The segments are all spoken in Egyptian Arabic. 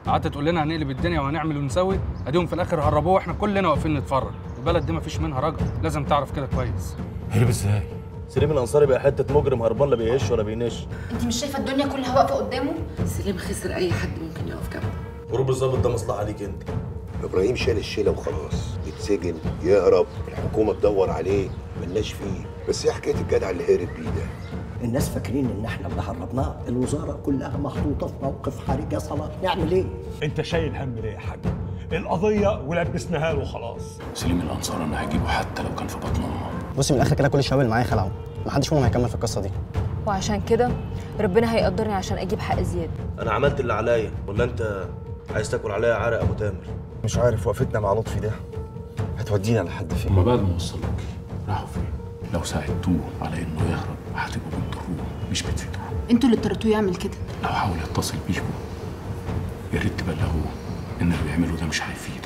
قعدت تقول لنا هنقلب الدنيا وهنعمل ونسوي اديهم في الاخر هربوه واحنا كلنا واقفين نتفرج البلد دي مفيش منها رجل لازم تعرف كده كويس هرب ازاي؟ سليم الانصاري بقى حته مجرم هربان لا بيهش ولا بينش انت مش شايفه الدنيا كلها واقفه قدامه سليم خسر اي حد ممكن يقف جنبه هروب الظابط ده مصلحه ليك انت ابراهيم شال الشيله وخلاص يتسجن يهرب الحكومه تدور عليه ملناش فيه بس ايه حكايه الجدع اللي هرب بيه ده الناس فاكرين ان احنا اللي هربناه الوزاره كلها محطوطه في موقف حرج يا صلاح نعمل ايه انت شايل هم ليه يا حاج القضيه ولبسناها له خلاص سليم الانصار انا هجيبه حتى لو كان في بطن امه بصي من الاخر كده كل الشباب اللي معايا خلعوا محدش منهم هيكمل في القصه دي وعشان كده ربنا هيقدرني عشان اجيب حق زياد انا عملت اللي عليا ولا انت عايز تاكل عليا عرق ابو تامر مش عارف وقفتنا مع لطفي ده هتودينا لحد فين هما بعد ما وصلوك راحوا فين؟ لو ساعدتوه على انه يهرب هتبقوا بتضروه مش بتفيدوه انتوا اللي اضطريتوه يعمل كده لو حاول يتصل بيكم يا ريت تبلغوه ان اللي بيعمله ده مش هيفيده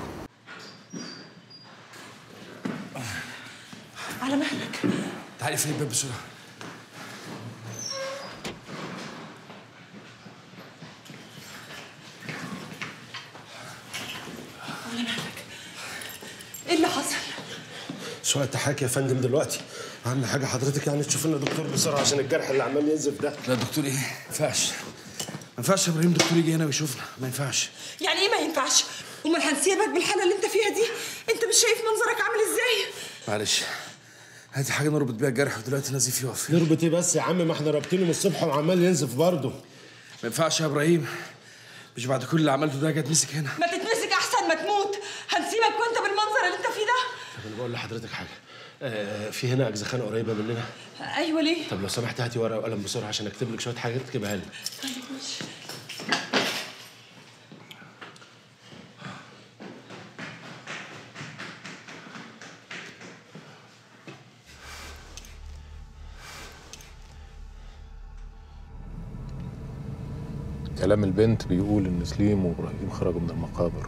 على مهلك تعالي فين الباب بسرعه على مهلك ايه اللي حصل سؤال تحاكي يا فندم دلوقتي اهم حاجه حضرتك يعني تشوف لنا دكتور بسرعه عشان الجرح اللي عمال ينزف ده لا دكتور ايه؟ ما ينفعش ما ينفعش يا ابراهيم دكتور يجي هنا ويشوفنا ما ينفعش يعني ايه ما ينفعش امال هنسيبك بالحاله اللي انت فيها دي انت مش شايف منظرك عامل ازاي معلش هاتي حاجه نربط بيها الجرح ودلوقتي نزيف يقف نربط ايه بس يا عم ما احنا رابطينه من الصبح وعمال ينزف برضه ما ينفعش يا ابراهيم مش بعد كل اللي عملته ده جت مسك هنا ما تتمسك احسن ما تموت هنسيبك وانت بالمنظر اللي انت فيه ده طب انا بقول لحضرتك حاجه آه في هنا اجزخانه قريبه مننا ايوه ليه طب لو سمحت هاتي ورقه وقلم بسرعه عشان اكتب لك شويه حاجات تكتبها لي طيب ماشي كلام البنت بيقول ان سليم وابراهيم خرجوا من المقابر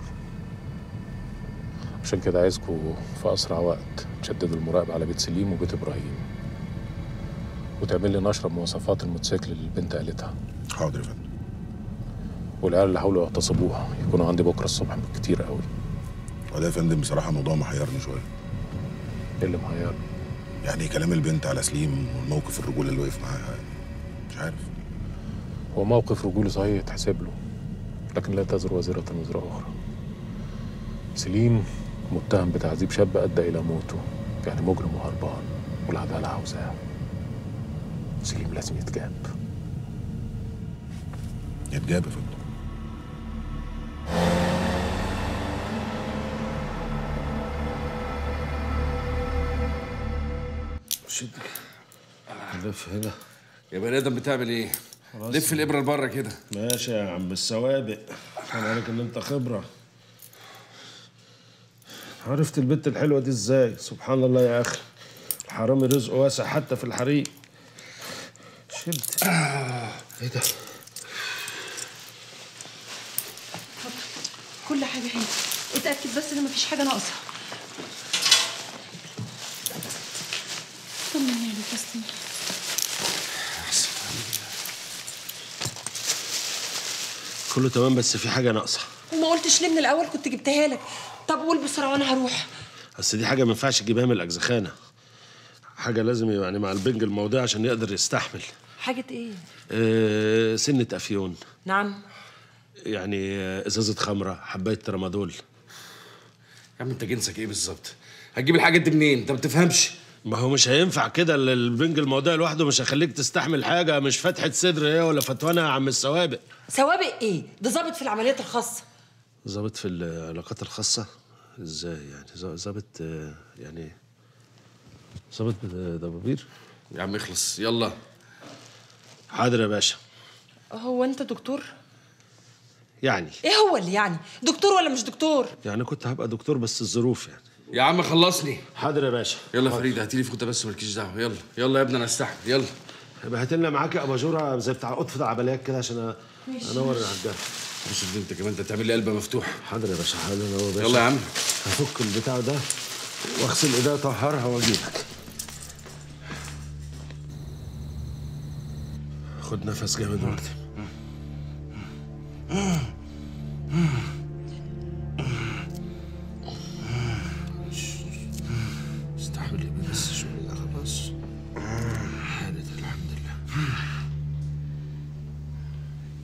عشان كده عايزكم في اسرع وقت تشددوا المراقبه على بيت سليم وبيت ابراهيم وتعمل لي نشره بمواصفات الموتوسيكل اللي البنت قالتها حاضر يا فندم والعيال اللي حاولوا يغتصبوها يكونوا عندي بكره الصبح بالكتير قوي وده يا فندم بصراحه الموضوع محيرني شويه ايه اللي محيرني يعني كلام البنت على سليم والموقف الرجوله اللي وقف معاها مش عارف هو موقف رجولي صحيح يتحسب له لكن لا تزر وزيرة وزر أخرى سليم متهم بتعذيب شاب أدى إلى موته يعني مجرم وهربان والعدالة عاوزاه سليم لازم يتجاب يتجاب يا فندم شد لف هنا يا بني ادم بتعمل ايه؟ لف الابره لبره كده ماشي يا عم السوابق انا عليك ان انت خبره عرفت البت الحلوه دي ازاي سبحان الله يا اخي الحرامي رزقه واسع حتى في الحريق شد ايه ده كل حاجه هنا اتاكد بس ان مفيش حاجه ناقصه طمني عليك يا ستيف كله تمام بس في حاجه ناقصه وما قلتش ليه من الاول كنت جبتها لك طب قول بسرعه وانا هروح بس دي حاجه ما ينفعش تجيبها من الاجزخانه حاجه لازم يعني مع البنج الموضوع عشان يقدر يستحمل حاجه ايه آه سنه افيون نعم يعني آه، ازازه خمره حبايه ترامادول يا عم انت جنسك ايه بالظبط؟ هتجيب الحاجات دي منين؟ انت ما بتفهمش ما هو مش هينفع كده ال- البنج الموضوع لوحده مش هيخليك تستحمل حاجه مش فتحه صدر ايه ولا فتوانه يا عم السوابق سوابق ايه ده ظابط في العمليات الخاصه ظابط في العلاقات الخاصه ازاي يعني ظا- ظابط آه، يعني ظابط دبابير يا عم اخلص يلا حاضر يا باشا هو انت دكتور يعني ايه هو اللي يعني دكتور ولا مش دكتور يعني كنت هبقى دكتور بس الظروف يعني يا عم خلصني حاضر يا باشا يلا يا فريد هاتي لي فوطه بس مالكيش دعوه يلا يلا يا ابني انا استحمل يلا يبقى هات لنا معاك اباجوره زي بتاع قطف العمليات كده عشان أ- ماشي. انور العجال بص دي انت كمان انت تعمل لي قلبه مفتوح حاضر يا باشا حاضر هو باشا يلا يا عم هفك البتاع ده واغسل ايديا اطهرها واجيلك خد نفس جامد وقت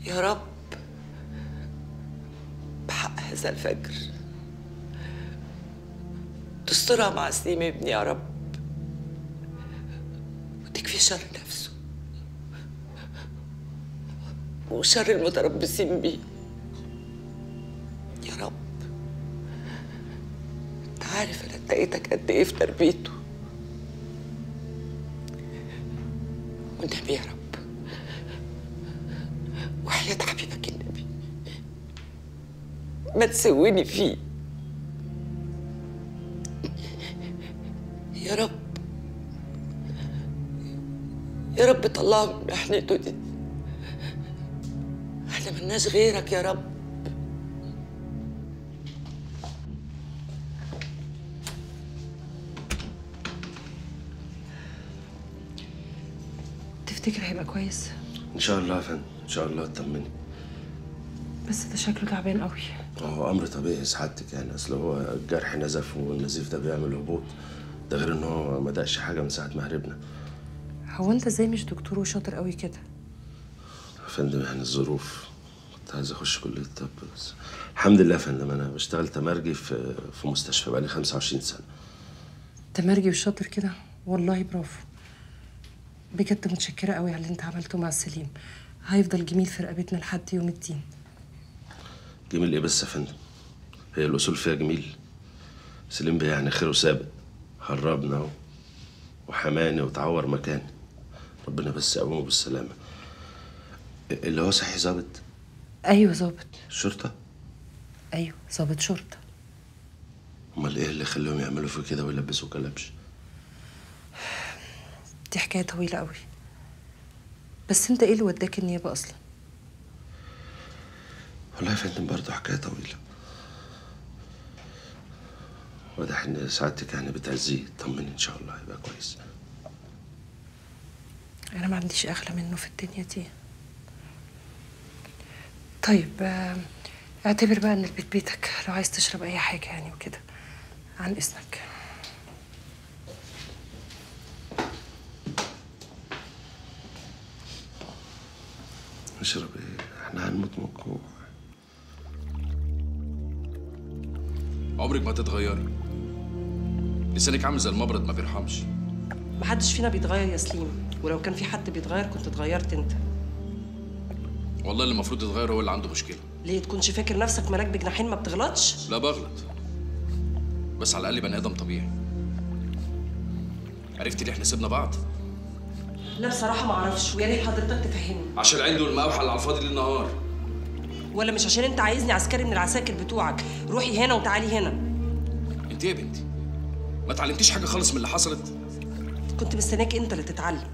يا رب بحق هذا الفجر تسترها مع سليم ابني يا رب وتكفي شر نفسه وشر المتربصين بيه يا رب انت عارف انا اتقيتك قد ايه في تربيته والنبي يا رب وحياة حبيبك النبي ما تسويني فيه يا رب يا رب طلعه من محنته دي احنا ملناش غيرك يا رب تفتكر هيبقى كويس ان شاء الله يا فندم ان شاء الله اطمني بس ده شكله تعبان قوي هو امر طبيعي سعادتك يعني اصل هو الجرح نزف والنزيف ده بيعمل هبوط ده غير ان هو ما دقش حاجه من ساعه ما هربنا هو انت ازاي مش دكتور وشاطر قوي كده يا فندم يعني الظروف كنت عايز اخش كليه الطب بس الحمد لله يا فندم انا بشتغل تمرجي في في مستشفى بقالي 25 سنه تمرجي وشاطر كده والله برافو بجد متشكرة قوي على اللي انت عملته مع سليم هيفضل جميل في رقبتنا لحد يوم الدين جميل ايه بس يا فندم هي الاصول فيها جميل سليم بيه يعني خيره سابق هربنا اهو وحماني وتعور مكاني ربنا بس يقومه بالسلامه اللي هو صحي ظابط ايوه ظابط شرطه ايوه ظابط شرطة امال ايه اللي خلاهم يعملوا في كده ويلبسوا كلبش دي حكاية طويلة قوي بس انت ايه اللي وداك النيابة اصلا والله يا فندم برضه حكايه طويله واضح ان سعادتك يعني بتعزيه طمني ان شاء الله هيبقى كويس انا ما عنديش اغلى منه في الدنيا دي طيب آه، اعتبر بقى ان البيت بيتك لو عايز تشرب اي حاجة يعني وكده عن اذنك اشرب ايه احنا هنموت من الجوع عمرك ما تتغيري لسانك عامل زي المبرد ما بيرحمش محدش فينا بيتغير يا سليم ولو كان في حد بيتغير كنت اتغيرت انت والله اللي المفروض يتغير هو اللي عنده مشكله ليه تكونش فاكر نفسك ملاك بجناحين ما بتغلطش لا بغلط بس على الاقل بني ادم طبيعي عرفتي ليه احنا سيبنا بعض لا بصراحة ما اعرفش ويا ريت حضرتك تفهمني عشان العند والمقاوحه اللي على الفاضي ليل نهار ولا مش عشان انت عايزني عسكري من العساكر بتوعك روحي هنا وتعالي هنا انت ايه يا بنتي ما اتعلمتيش حاجه خالص من اللي حصلت كنت مستناك انت اللي تتعلم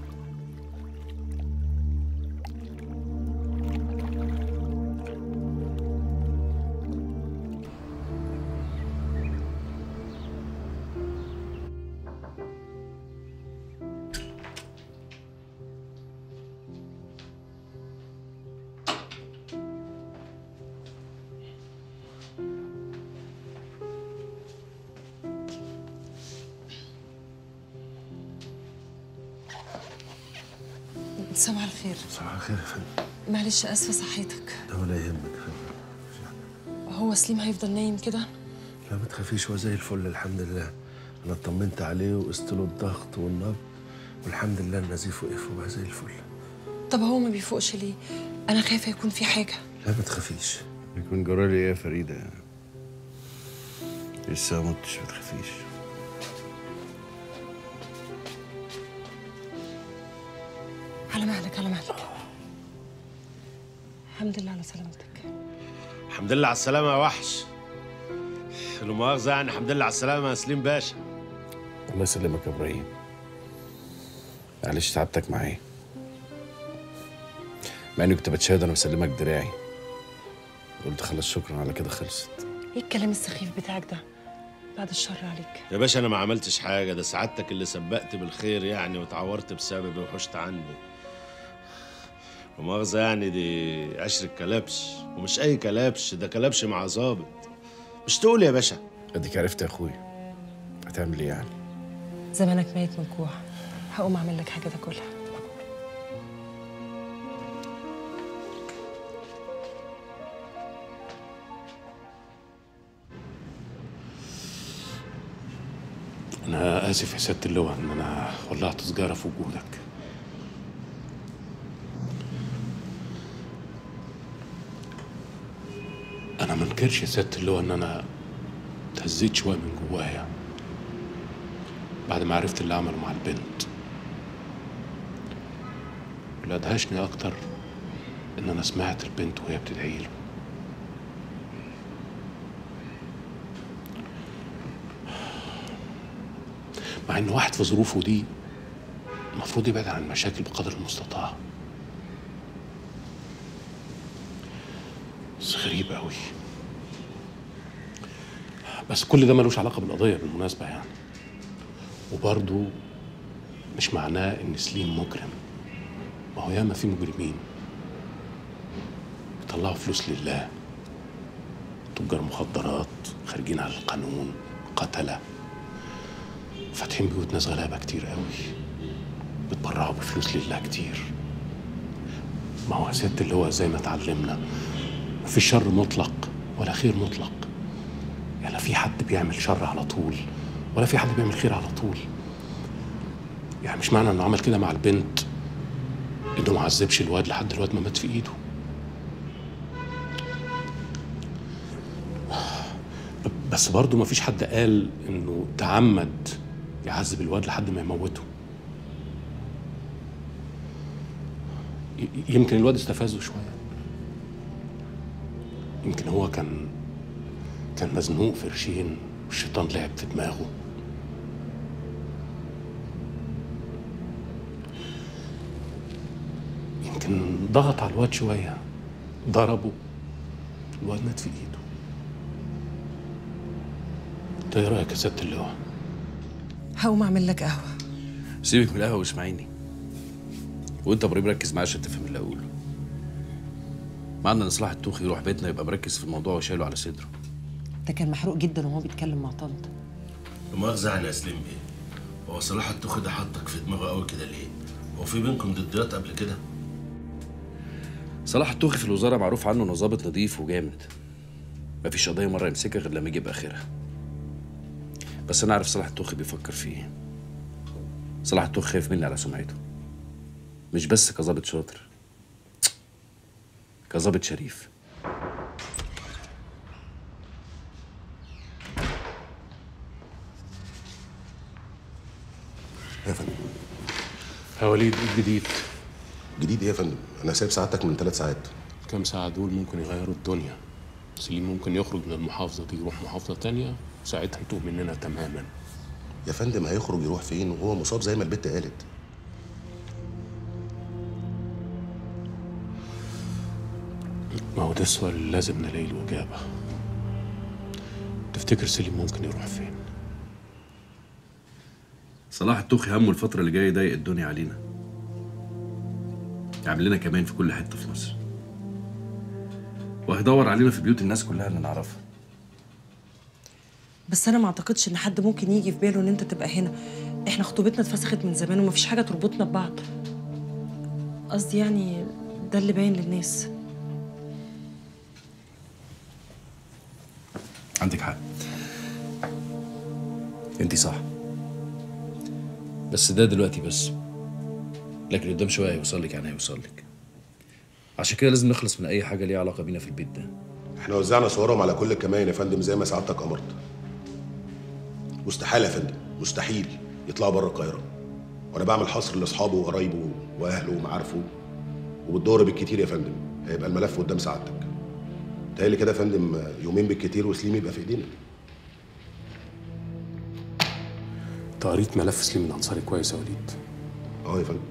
صباح الخير صباح الخير يا فندم معلش اسفه صحيتك ده ولا يهمك يا فندم هو سليم هيفضل نايم كده لا ما تخافيش هو زي الفل الحمد لله انا اطمنت عليه وقست له الضغط والنبض والحمد لله النزيف وقف وبقى زي الفل طب هو ما بيفوقش ليه انا خايفه يكون في حاجه لا ما تخافيش يكون جرالي ايه يا فريدة لسه ما متش ما تخافيش على مهلك على مهلك الحمد لله على سلامتك الحمد لله على السلامة يا وحش لا مؤاخذة يعني الحمد لله على السلامة يا سليم باشا الله يسلمك يا ابراهيم معلش تعبتك معايا مع اني كنت بتشهد انا مسلمك دراعي قلت خلاص شكرا على كده خلصت ايه الكلام السخيف بتاعك ده بعد الشر عليك يا باشا انا ما عملتش حاجة ده سعادتك اللي سبقت بالخير يعني وتعورت بسببي وحشت عني لا مؤاخذة يعني دي عشرة كلبش ومش أي كلبش ده كلبش مع ظابط مش تقول يا باشا اديك عرفت يا اخويا هتعمل ايه يعني زمانك ميت من الجوع هقوم اعمل لك حاجه تاكلها انا اسف يا سياده اللواء ان انا ولعت سجاره في وجودك انا ما انكرش يا سياده اللواء ان انا اتهزيت شويه من جوايا بعد ما عرفت اللي عمله مع البنت واللي ادهشني اكتر ان انا سمعت البنت وهي بتدعي له مع ان واحد في ظروفه دي المفروض يبعد عن المشاكل بقدر المستطاع بس غريب قوي بس كل ده ملوش علاقة بالقضية بالمناسبة يعني وبرضه مش معناه ان سليم مجرم ما هو ياما في مجرمين بيطلعوا فلوس لله تجار مخدرات خارجين على القانون قتله فاتحين بيوت ناس غلابه كتير قوي بيتبرعوا بفلوس لله كتير ما هو يا ست اللي هو زي ما اتعلمنا مفيش شر مطلق ولا خير مطلق يعني لا في حد بيعمل شر على طول ولا في حد بيعمل خير على طول يعني مش معنى انه عمل كده مع البنت انه ما عذبش الواد لحد دلوقتي ما مات في ايده بس برضه ما فيش حد قال انه تعمد يعذب الواد لحد ما يموته ي- يمكن الواد استفزه شويه يمكن هو كان كان مزنوق في قرشين والشيطان لعب في دماغه يمكن ضغط على الواد شويه ضربه الواد مات في ايده انت ايه رايك يا ست اللواء هقوم اعمل لك قهوه سيبك من القهوه واسمعيني وانت ابراهيم ركز معايا عشان تفهم اللي اقوله معنى ان صلاح التوخي يروح بيتنا يبقى مركز في الموضوع وشايله على صدره ده كان محروق جدا وهو بيتكلم مع طنط مؤاخذة يعني يا سليم بيه هو صلاح التوخي ده حطك في دماغه قوي كده ليه؟ هو في بينكم ضديات قبل كده؟ صلاح التوخي في الوزاره معروف عنه انه ظابط نظيف وجامد مفيش قضيه مره يمسكها غير لما يجيب اخرها بس انا عارف صلاح التوخي بيفكر في ايه صلاح التوخي خايف مني على سمعته مش بس كظابط شاطر كظابط شريف يا فندم يا وليد ايه الجديد؟ جديد ايه يا فندم؟ انا سايب سعادتك من ثلاث ساعات كام ساعة دول ممكن يغيروا الدنيا سليم ممكن يخرج من المحافظة دي يروح محافظة تانية وساعتها يتوه مننا تماما يا فندم هيخرج يروح فين وهو مصاب زي ما البت قالت ما هو ده السؤال اللي لازم نلاقي له إجابة تفتكر سليم ممكن يروح فين؟ صلاح التوخي همه الفتره اللي جايه يضايق الدنيا علينا يعمل لنا كمان في كل حته في مصر وهيدور علينا في بيوت الناس كلها اللي نعرفها بس انا ما اعتقدش ان حد ممكن يجي في باله ان انت تبقى هنا احنا خطوبتنا اتفسخت من زمان ومفيش حاجه تربطنا ببعض قصدي يعني ده اللي باين للناس عندك حق انت صح بس ده دلوقتي بس لكن قدام شويه هيوصل لك يعني هيوصل لك عشان كده لازم نخلص من اي حاجه ليها علاقه بينا في البيت ده احنا وزعنا صورهم على كل الكمائن يا فندم زي ما سعادتك امرت مستحيل يا فندم مستحيل يطلعوا بره القاهره وانا بعمل حصر لاصحابه وقرايبه واهله ومعارفه وبالدور بالكتير يا فندم هيبقى الملف قدام سعادتك تهيألي كده يا فندم يومين بالكتير وسليم يبقى في ايدينا انت قريت ملف سليم الأنصاري كويس يا وليد اه يا فندم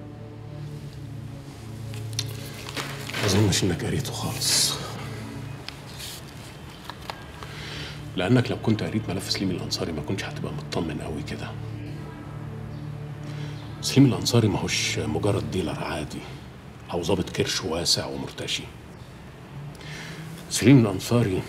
ما اظنش انك قريته خالص لانك لو كنت قريت ملف سليم الانصاري ما كنتش هتبقى مطمن قوي كده سليم الانصاري ماهوش مجرد ديلر عادي او ضابط كرش واسع ومرتشي سليم الانصاري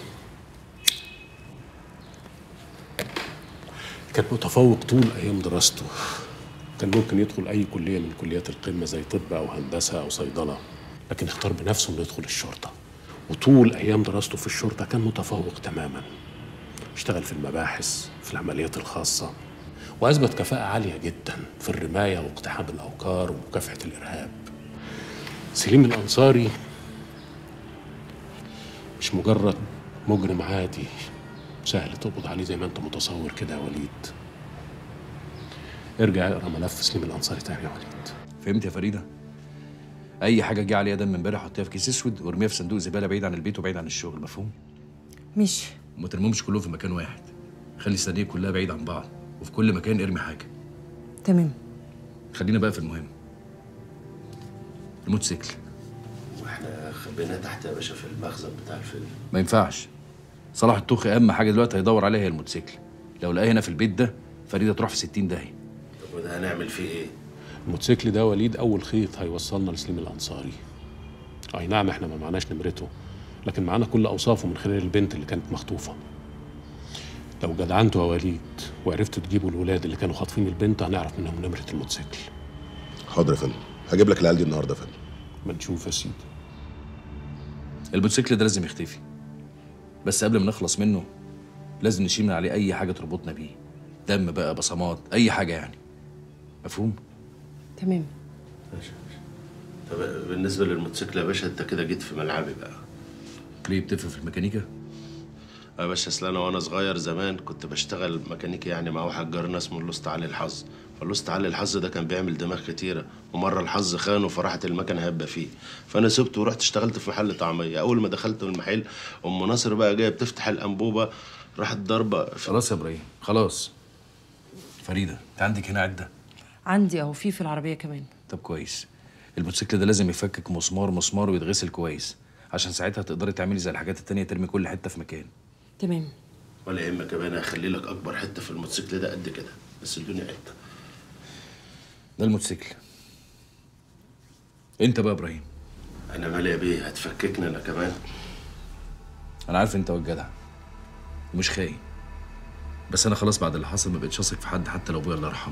كان متفوق طول ايام دراسته كان ممكن يدخل اي كليه من كليات القمه زي طب او هندسه او صيدله لكن اختار بنفسه انه يدخل الشرطه وطول ايام دراسته في الشرطه كان متفوق تماما اشتغل في المباحث في العمليات الخاصه واثبت كفاءه عاليه جدا في الرمايه واقتحام الاوكار ومكافحه الارهاب سليم الانصاري مش مجرد مجرم عادي سهل تقبض عليه زي ما انت متصور كده يا وليد ارجع اقرا ملف سليم الانصاري تاني يا وليد فهمت يا فريده اي حاجه جه عليها دم امبارح حطيها في كيس اسود وارميها في صندوق زباله بعيد عن البيت وبعيد عن الشغل مفهوم ماشي وما ترموهمش كلهم في مكان واحد خلي الصناديق كلها بعيد عن بعض وفي كل مكان ارمي حاجه تمام خلينا بقى في المهم الموتوسيكل واحنا خبيناه تحت يا باشا في المخزن بتاع الفيلم ما ينفعش صلاح الطوخي اهم حاجه دلوقتي هيدور عليها هي الموتوسيكل لو لقاه هنا في البيت ده فريده تروح في 60 داهيه طب وده هنعمل فيه ايه؟ الموتوسيكل ده وليد اول خيط هيوصلنا لسليم الانصاري اي نعم احنا ما معناش نمرته لكن معانا كل اوصافه من خلال البنت اللي كانت مخطوفه لو جدعنته يا وليد وعرفتوا تجيبوا الولاد اللي كانوا خاطفين البنت هنعرف منهم نمره الموتوسيكل حاضر يا فندم هجيب لك العيال دي النهارده يا فندم ما نشوف يا سيدي الموتوسيكل ده لازم يختفي بس قبل ما نخلص منه لازم نشيل من عليه اي حاجه تربطنا بيه دم بقى بصمات اي حاجه يعني مفهوم تمام طب بالنسبه للموتوسيكل يا باشا انت كده جيت في ملعبي بقى ليه بتفهم في الميكانيكا يا باشا اصل انا وانا صغير زمان كنت بشتغل ميكانيكي يعني مع واحد جارنا اسمه اللوست علي الحظ فاللوست علي الحظ ده كان بيعمل دماغ كتيره ومره الحظ خانه فراحت المكنه هبه فيه فانا سبته ورحت اشتغلت في محل طعميه اول ما دخلت المحل ام ناصر بقى جايه بتفتح الانبوبه راحت ضاربه خلاص يا ابراهيم خلاص فريده انت عندك هنا عده عندي اهو في في العربيه كمان طب كويس الموتوسيكل ده لازم يفكك مسمار مسمار ويتغسل كويس عشان ساعتها تقدري تعملي زي الحاجات التانية ترمي كل حته في مكان تمام ولا يهمك يا باشا انا هخلي لك اكبر حته في الموتوسيكل ده قد كده بس ادوني حته ده الموتوسيكل انت بقى يا ابراهيم انا مالي يا بيه هتفككني انا كمان انا عارف انت والجدع ومش خاين بس انا خلاص بعد اللي حصل ما بقتش اثق في حد حتى لو ابويا الله يرحمه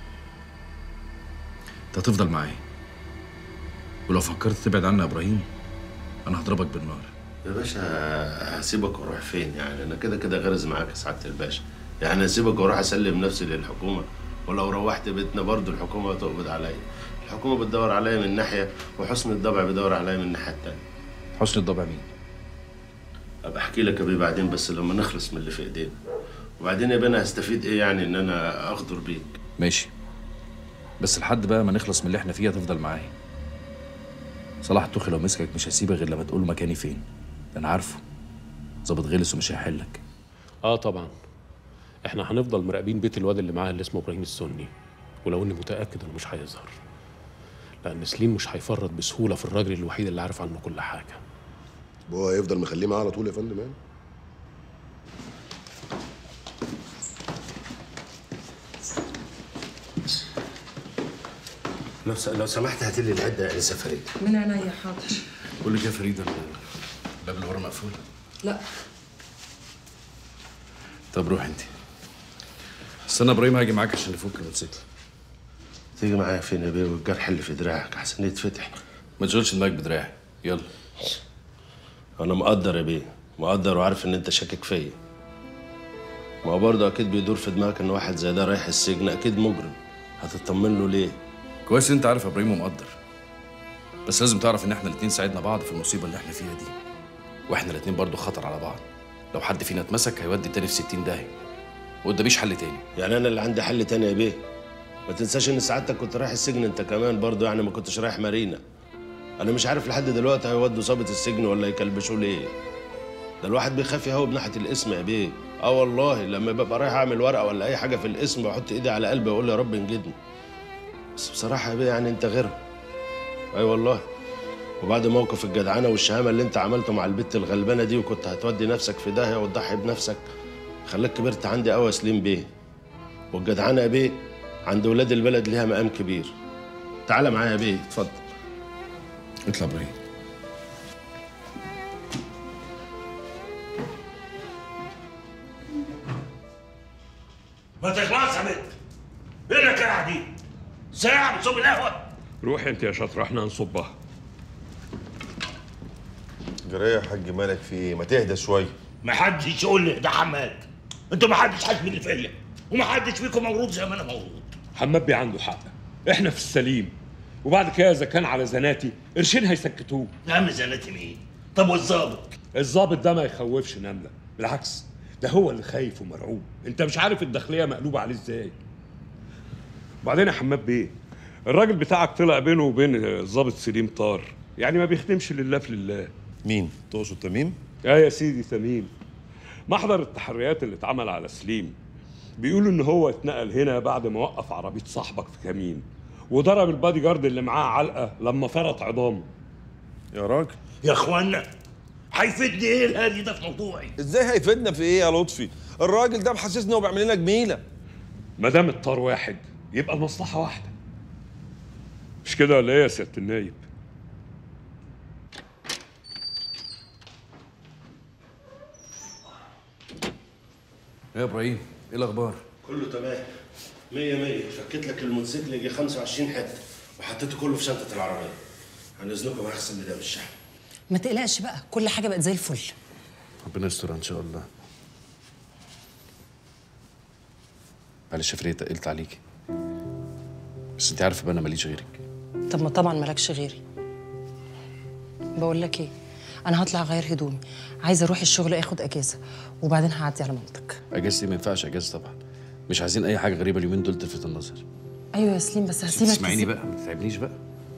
انت هتفضل معايا ولو فكرت تبعد عني يا ابراهيم انا هضربك بالنار يا باشا هسيبك واروح فين يعني انا كده كده غرز معاك يا سعاده الباشا يعني هسيبك واروح اسلم نفسي للحكومه ولو روحت بيتنا برضو الحكومه هتقبض عليا الحكومه بتدور عليا من ناحيه وحسن الضبع بيدور عليا من الناحيه التانيه حسن الضبع مين ابقى احكي لك يا بيه بعدين بس لما نخلص من اللي في ايدينا وبعدين يا بيه انا هستفيد ايه يعني ان انا اغدر بيك ماشي بس لحد بقى ما نخلص من اللي احنا فيه هتفضل معايا صلاح الطوخي لو مسكك مش هيسيبك غير لما تقول له مكاني فين ده انا عارفه ظابط غلس ومش هيحلك اه طبعا احنا هنفضل مراقبين بيت الواد اللي معاه اللي اسمه ابراهيم السني ولو اني متاكد انه مش هيظهر لان سليم مش هيفرط بسهوله في الراجل الوحيد اللي عارف عنه كل حاجه هو هيفضل مخليه معاه على طول يا فندم يعني لو س... لو سمحت هات لي العده يا سفريه من عينيا حاضر قول لك يا فريده الباب اللي ورا مقفول لا طب روح انت استنى ابراهيم هاجي معاك عشان نفك الموتوسيكل تيجي معايا فين يا بيه والجرح اللي في دراعك احسن يتفتح ما تشغلش دماغك بدراعي يلا انا مقدر يا بيه مقدر وعارف ان انت شاكك فيا ما هو برضه اكيد بيدور في دماغك ان واحد زي ده رايح السجن اكيد مجرم هتطمن له ليه كويس انت عارف يا ابراهيم ومقدر بس لازم تعرف ان احنا الاتنين ساعدنا بعض في المصيبه اللي احنا فيها دي واحنا الاتنين برضو خطر على بعض لو حد فينا اتمسك هيودي التاني في 60 داهيه وقداميش حل تاني يعني انا اللي عندي حل تاني يا بيه ما تنساش ان سعادتك كنت رايح السجن انت كمان برضه يعني ما كنتش رايح مارينا انا مش عارف لحد دلوقتي هيودوا ظابط السجن ولا يكلبشوه ليه ده الواحد بيخاف يهوب ناحيه الاسم يا بيه اه والله لما ببقى رايح اعمل ورقه ولا اي حاجه في الاسم بحط ايدي على قلبي واقول يا رب انجدني بس بصراحه يا بيه يعني انت غيرهم اي والله وبعد موقف الجدعنه والشهامه اللي انت عملته مع البت الغلبانه دي وكنت هتودي نفسك في داهيه وتضحي بنفسك خلاك كبرت عندي قوي يا سليم بيه والجدعنه يا بيه عند ولاد البلد ليها مقام كبير تعالى معايا يا بيه اتفضل اطلع ابراهيم ما تخلص يا بنت فينك قاعدين ساعة بتصب القهوة روح انت يا شاطر احنا هنصبها جرايه يا حاج مالك في ايه ما تهدى شويه ما حدش يقول لي ده حماد انتوا ما حدش حاسس باللي فيا ومحدش فيكم مولود زي ما انا مولود حماد بيه عنده حق احنا في السليم وبعد كده اذا كان على زناتي قرشين هيسكتوه يا عم زناتي مين طب والظابط الظابط ده ما يخوفش نمله بالعكس ده هو اللي خايف ومرعوب انت مش عارف الداخليه مقلوبه عليه ازاي وبعدين يا حماد بيه الراجل بتاعك طلع بينه وبين الظابط سليم طار يعني ما بيخدمش لله في لله مين تقصد تميم اه يا سيدي تميم محضر التحريات اللي اتعمل على سليم بيقولوا ان هو اتنقل هنا بعد ما وقف عربيه صاحبك في كمين وضرب البادي جارد اللي معاه علقه لما فرط عظامه يا راجل يا اخوانا هيفيدني ايه الهادي ده في موضوعي ازاي هيفيدنا في ايه يا لطفي الراجل ده محسسني هو بيعمل لنا جميله ما دام الطار واحد يبقى المصلحه واحده مش كده ولا ايه يا سياده النايب يا ابراهيم ايه الاخبار كله تمام مية مية فكيت لك الموتوسيكل يجي 25 حتة وحطيته كله في شنطة العربية عن إذنكم هغسل ميدان الشحن ما تقلقش بقى كل حاجه بقت زي الفل ربنا يستر ان شاء الله معلش يا فريد تقلت عليكي بس انت عارفه بقى انا ماليش غيرك طب ما طبعا مالكش غيري بقول لك ايه انا هطلع اغير هدومي عايزه اروح الشغل اخد اجازه وبعدين هعدي على مامتك اجازتي ما ينفعش اجازه طبعا مش عايزين اي حاجه غريبه اليومين دول تلفت النظر ايوه يا سليم بس هسيبك تسمعيني تسيب- بقى ما تتعبنيش بقى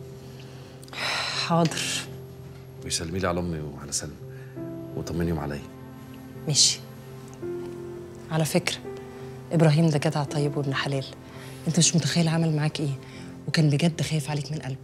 حاضر ويسلمي لي على امي وعلى سلمى وطمنيهم عليا ماشي على فكره ابراهيم ده جدع طيب وابن حلال انت مش متخيل عمل معاك ايه وكان بجد خايف عليك من قلبه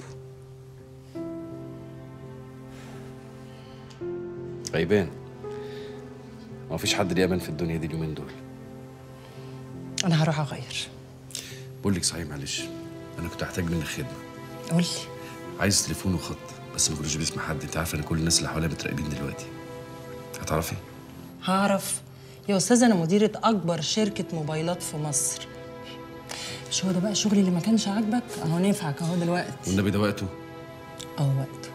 غيبان ما فيش حد ليه امان في الدنيا دي اليومين دول انا هروح اغير بقول لك صحيح معلش انا كنت هحتاج منك خدمه قول لي عايز تليفون وخط بس ما كنتش باسم حد انت عارفه ان كل الناس اللي حواليا متراقبين دلوقتي هتعرفي هعرف يا استاذ انا مديره اكبر شركه موبايلات في مصر مش هو ده بقى الشغل اللي ما كانش عاجبك اهو نفعك اهو دلوقتي والنبي ده وقته اهو وقته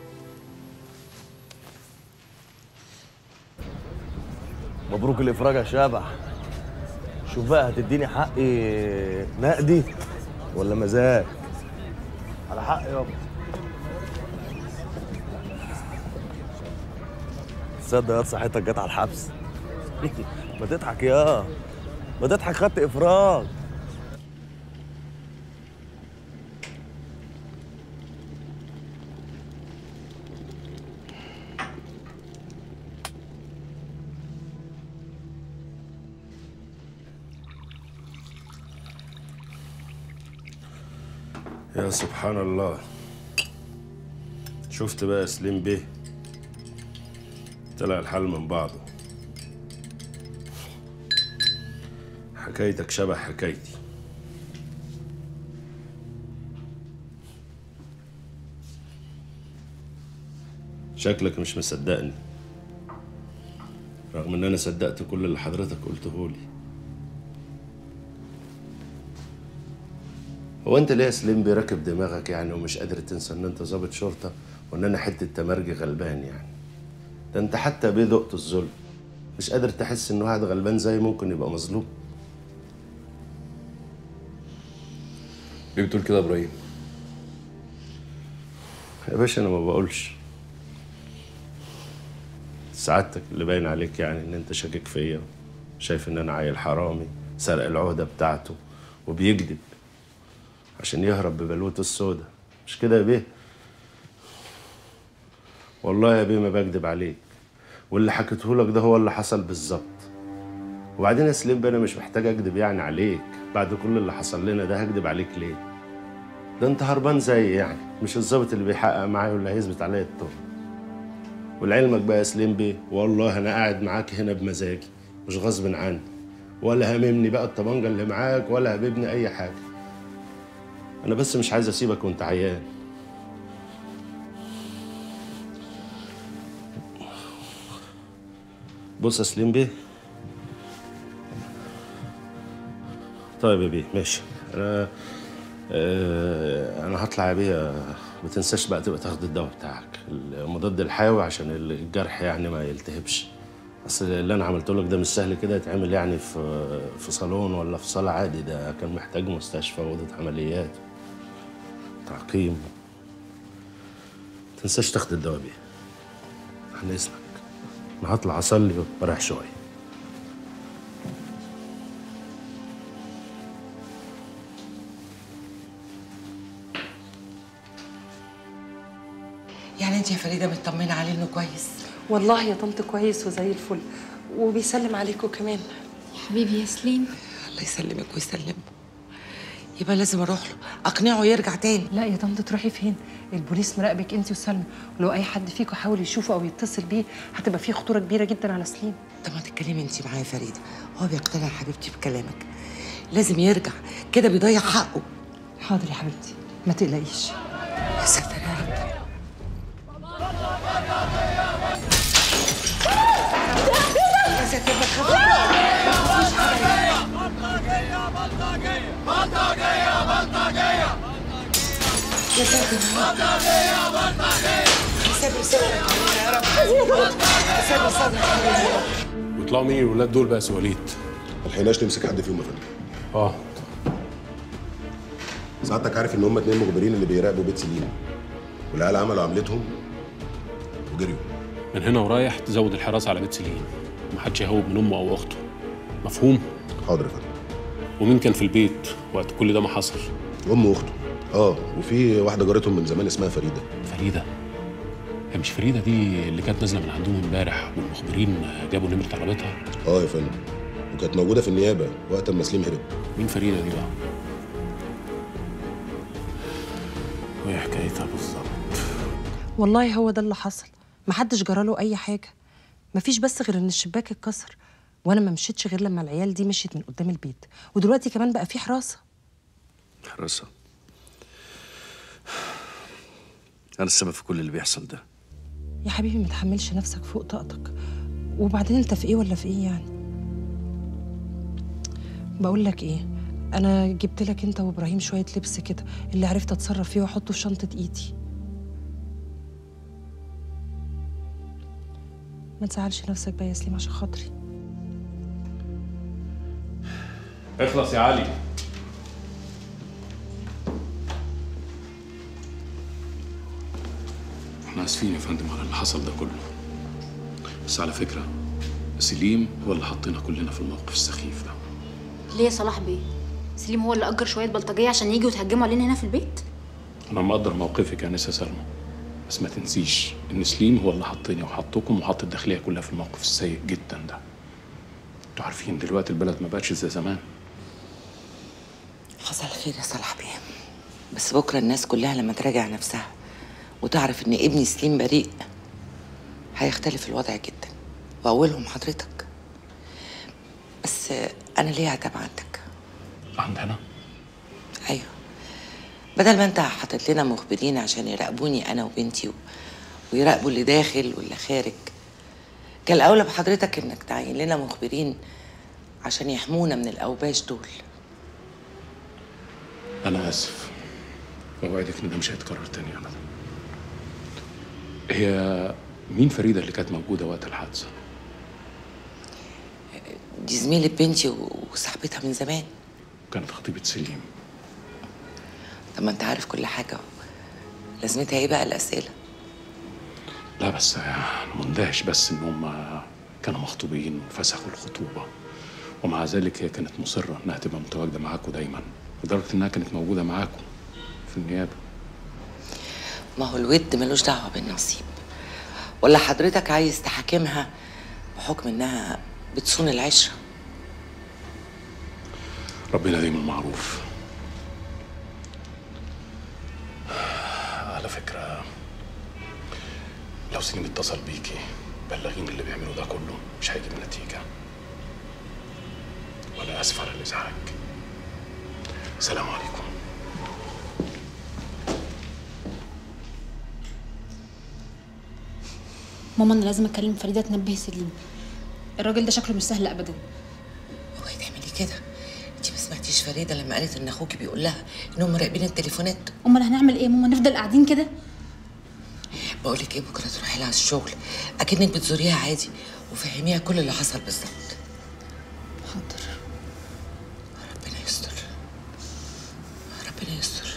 مبروك الافراج يا شبح شوف بقى هتديني حقي نقدي ولا مزاج على حق يابا تصدق يا صحتك جت على الحبس ما تضحك يا ما تضحك خدت افراج يا سبحان الله شفت بقى يا سليم بيه طلع الحال من بعضه حكايتك شبه حكايتي شكلك مش مصدقني رغم ان انا صدقت كل اللي حضرتك قلته لي هو انت ليه يا سليم بيراكب دماغك يعني ومش قادر تنسى ان انت ضابط شرطه وان انا حته تمرجي غلبان يعني ده انت حتى بيه دقت الظلم مش قادر تحس ان واحد غلبان زي ممكن يبقى مظلوم ليه بتقول كده يا ابراهيم يا باشا انا ما بقولش سعادتك اللي باين عليك يعني ان انت شاكك فيا شايف ان انا عيل حرامي سرق العهده بتاعته وبيكذب عشان يهرب ببلوته السودا مش كده يا بيه والله يا بيه ما بكذب عليك واللي حكيته لك ده هو اللي حصل بالظبط وبعدين يا سليم بيه انا مش محتاج اكذب يعني عليك بعد كل اللي حصل لنا ده هكذب عليك ليه ده انت هربان زي يعني مش الظابط اللي بيحقق معايا واللي هيثبت عليا التهم ولعلمك بقى يا سليم بيه والله انا قاعد معاك هنا بمزاجي مش غصب عني ولا هاممني بقى الطبنجه اللي معاك ولا هاممني اي حاجه انا بس مش عايز اسيبك وانت عيان بص يا سليم بيه طيب يا بيه ماشي انا آه انا هطلع يا بيه ما تنساش بقى تبقى تاخد الدواء بتاعك المضاد الحيوي عشان الجرح يعني ما يلتهبش اصل اللي انا عملته لك ده مش سهل كده يتعمل يعني في في صالون ولا في صاله عادي ده كان محتاج مستشفى واوضه عمليات تعقيم تنساش تاخد الدواء بيه عن اذنك انا هطلع اصلي واريح شويه يعني انت يا فريده مطمنه عليه انه كويس والله يا طنط كويس وزي الفل وبيسلم عليكم كمان حبيبي يا سليم الله يسلمك ويسلمه يبقى لازم اروح له اقنعه يرجع تاني لا يا طنط تروحي فين البوليس مراقبك انت وسلمى ولو اي حد فيكم حاول يشوفه او يتصل بيه هتبقى فيه خطوره كبيره جدا على سليم طب ما تتكلمي انت معايا يا فريده هو بيقتنع حبيبتي بكلامك لازم يرجع كده بيضيع حقه حاضر يا حبيبتي ما تقلقيش يا ساتر يا رب يا ساتر ما تخافيش يا ساتر ساتر صدرك يا رب ساتر صدرك يا رب ويطلعوا مين الولاد دول بقى يا سي وليد؟ ما لحقناش نمسك حد فيهم يا فندم اه سعادتك عارف ان هم اتنين مخبرين اللي بيراقبوا بيت سليم والعيال عملوا عملتهم وجريوا من هنا ورايح تزود الحراسه على بيت سليم محدش يهوب من امه او اخته مفهوم؟ حاضر يا فندم ومين كان في البيت وقت كل ده ما حصل؟ امه واخته اه وفي واحده جارتهم من زمان اسمها فريده فريده هي مش فريده دي اللي كانت نازله من عندهم امبارح والمخبرين جابوا نمره عربيتها اه يا فندم وكانت موجوده في النيابه وقت ما سليم هرب مين فريده دي بقى؟ وايه حكايتها بالظبط؟ والله هو ده اللي حصل محدش جراله اي حاجه مفيش بس غير ان الشباك اتكسر وانا ما مشيتش غير لما العيال دي مشيت من قدام البيت ودلوقتي كمان بقى في حراسه حراسة أنا السبب في كل اللي بيحصل ده يا حبيبي ما تحملش نفسك فوق طاقتك وبعدين انت في ايه ولا في ايه يعني بقول لك ايه انا جبت لك انت وابراهيم شويه لبس كده اللي عرفت اتصرف فيه واحطه في شنطه ايدي ما تزعلش نفسك بقى يا سليم عشان خاطري اخلص يا علي احنا اسفين يا فندم على اللي حصل ده كله بس على فكرة سليم هو اللي حطينا كلنا في الموقف السخيف ده ليه يا صلاح بيه سليم هو اللي اجر شويه بلطجيه عشان يجوا يتهجموا علينا هنا في البيت انا مقدر موقفك يا نسا سلمى بس ما تنسيش ان سليم هو اللي حطني وحطكم وحط الداخليه كلها في الموقف السيء جدا ده انتوا عارفين دلوقتي البلد ما بقتش زي زمان حصل خير يا صلاح بيه بس بكره الناس كلها لما تراجع نفسها وتعرف ان ابني سليم بريء هيختلف الوضع جدا واولهم حضرتك بس انا ليه عتاب عندك عندنا ايوه بدل ما انت حاطط لنا مخبرين عشان يراقبوني انا وبنتي و... ويراقبوا اللي داخل واللي خارج كان الاولى بحضرتك انك تعين لنا مخبرين عشان يحمونا من الاوباش دول انا اسف اوعدك ان ده مش هيتكرر تاني ابدا هي مين فريده اللي كانت موجوده وقت الحادثه دي زميلة بنتي و- وصاحبتها من زمان كانت خطيبه سليم طب ما انت عارف كل حاجه لازمتها ايه بقى الاسئله لا بس انا مندهش بس ان هم كانوا مخطوبين وفسخوا الخطوبه ومع ذلك هي كانت مصره انها تبقى متواجده معاكم دايما لدرجه انها كانت موجوده معاكم في النيابه ما هو الود ملوش دعوه بالنصيب ولا حضرتك عايز تحاكمها بحكم انها بتصون العشره ربنا دايما معروف على فكرة لو سليم اتصل بيكي بلغيني اللي بيعمله ده كله مش هيجيب نتيجة وأنا آسف على الإزعاج سلام عليكم ماما انا لازم اكلم فريده تنبه سليم الراجل ده شكله مش سهل ابدا اوعي تعملي كده انت ما سمعتيش فريده لما قالت ان اخوكي بيقول لها انهم مراقبين التليفونات امال هنعمل ايه يا ماما نفضل قاعدين كده بقول لك ايه بكره تروحي لها الشغل اكنك بتزوريها عادي وفهميها كل اللي حصل بالظبط حاضر ربنا يستر ربنا يستر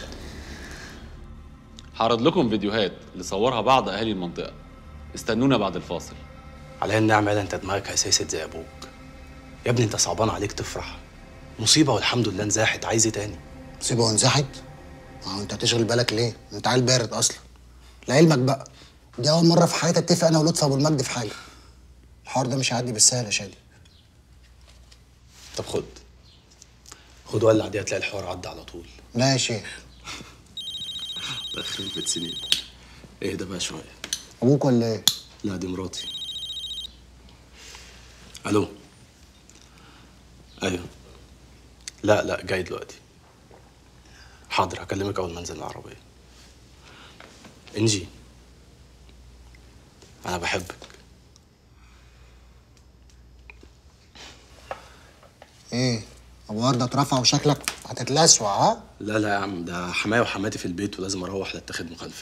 هعرض لكم فيديوهات اللي صورها بعض اهالي المنطقه استنونا بعد الفاصل على النعمة ده انت دماغك هساست زي ابوك يا ابني انت صعبان عليك تفرح مصيبة والحمد لله نزاحت عايز ايه تاني سيبه وانزحت ما هو انت هتشغل بالك ليه انت عيل بارد اصلا لعلمك بقى دي اول مره في حياتي اتفق انا ولطفي ابو المجد في حاجه الحوار ده مش هيعدي بالسهل يا شادي طب خد خد ولع دي هتلاقي الحوار عدى على طول لا يا شيخ الله يخرب بيت سنين اهدى بقى شوية ابوك ولا ايه لا دي مراتي الو ايوه لا لا جاي دلوقتي حاضر هكلمك اول ما انزل العربيه انجي انا بحبك ايه ابو ورده اترفع وشكلك هتتلسوع ها لا لا يا عم ده حماية وحماتي في البيت ولازم اروح لا اتخذ مخالفه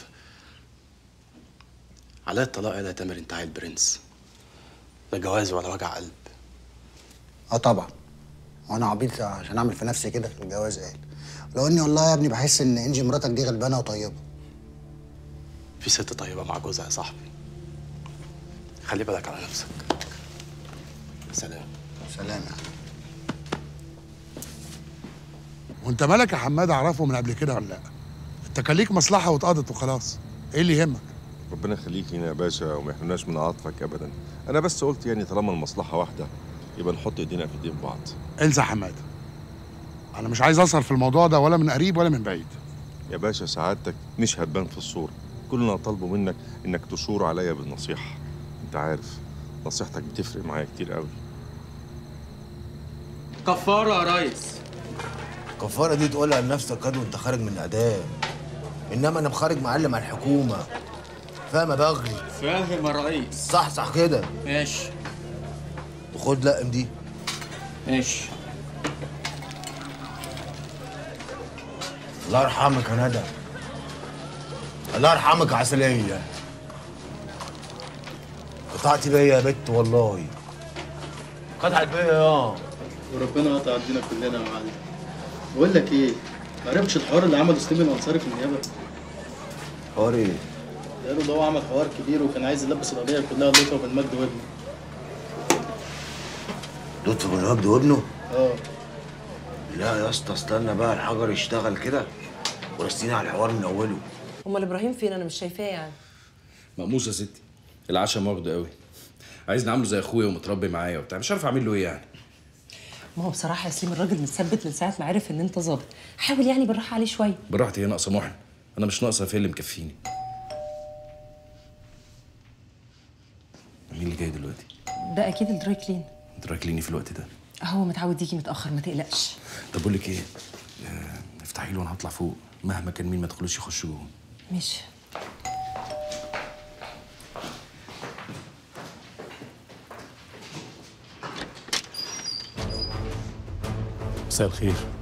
عليا الطلاق يا تامر انت عيل برنس لا جواز ولا وجع قلب اه طبعا وانا عبيط عشان اعمل في نفسي كده في الجواز قال لو اني والله يا ابني بحس ان انجي مراتك دي غلبانه وطيبه في ست طيبه مع جوزها يا صاحبي خلي بالك على نفسك سلام سلام يا وانت مالك يا حماد اعرفه من قبل كده ولا لا انت كان ليك مصلحه واتقضت وخلاص ايه اللي يهمك ربنا يخليك لينا يا باشا وما يحرمناش من عاطفك ابدا انا بس قلت يعني طالما المصلحه واحده يبقى نحط ايدينا في ايدين بعض انسى حماد انا مش عايز اصل في الموضوع ده ولا من قريب ولا من بعيد يا باشا سعادتك مش هتبان في الصوره كل اللي انا طالبه منك انك تشور عليا بالنصيحه انت عارف نصيحتك بتفرق معايا كتير قوي كفاره يا ريس الكفاره دي تقولها لنفسك كده وانت خارج من الاعدام انما انا بخارج معلم على الحكومه فاهم يا بغلي فاهم يا ريس صح صح كده ماشي وخد لقم دي ماشي الله يرحمك يا ندى الله يرحمك يا عسلية قطعتي بيا يا بت والله قطعت بيا يا وربنا قطع عندنا كلنا يا معلم بقول لك ايه ما عرفتش الحوار اللي عمله سليم الانصاري في النيابه حوار ايه؟ قالوا ده هو عمل حوار كبير وكان عايز يلبس القضيه كلها لطفي بن مجدي وابنه لطفي بن مجدي وابنه؟ اه لا يا اسطى استنى بقى الحجر يشتغل كده ورستيني على الحوار من اوله امال ابراهيم فين انا مش شايفاه يعني مقموص يا ستي العشاء واخده قوي عايزني اعمله زي اخويا ومتربي معايا وبتاع مش عارف اعمل له ايه يعني ما هو بصراحه يا سليم الراجل متثبت من ساعه ما عرف ان انت ظابط حاول يعني بالراحه عليه شويه براحتي هي ناقصه محن انا مش ناقصه في اللي مكفيني مين اللي جاي دلوقتي ده اكيد الدراي كلين تراكليني في الوقت ده هو متعود يجي متاخر ما تقلقش طب بقول لك ايه آه، افتحي له وانا هطلع فوق مهما كان مين ما تدخلوش يخشوا جوه ماشي مساء الخير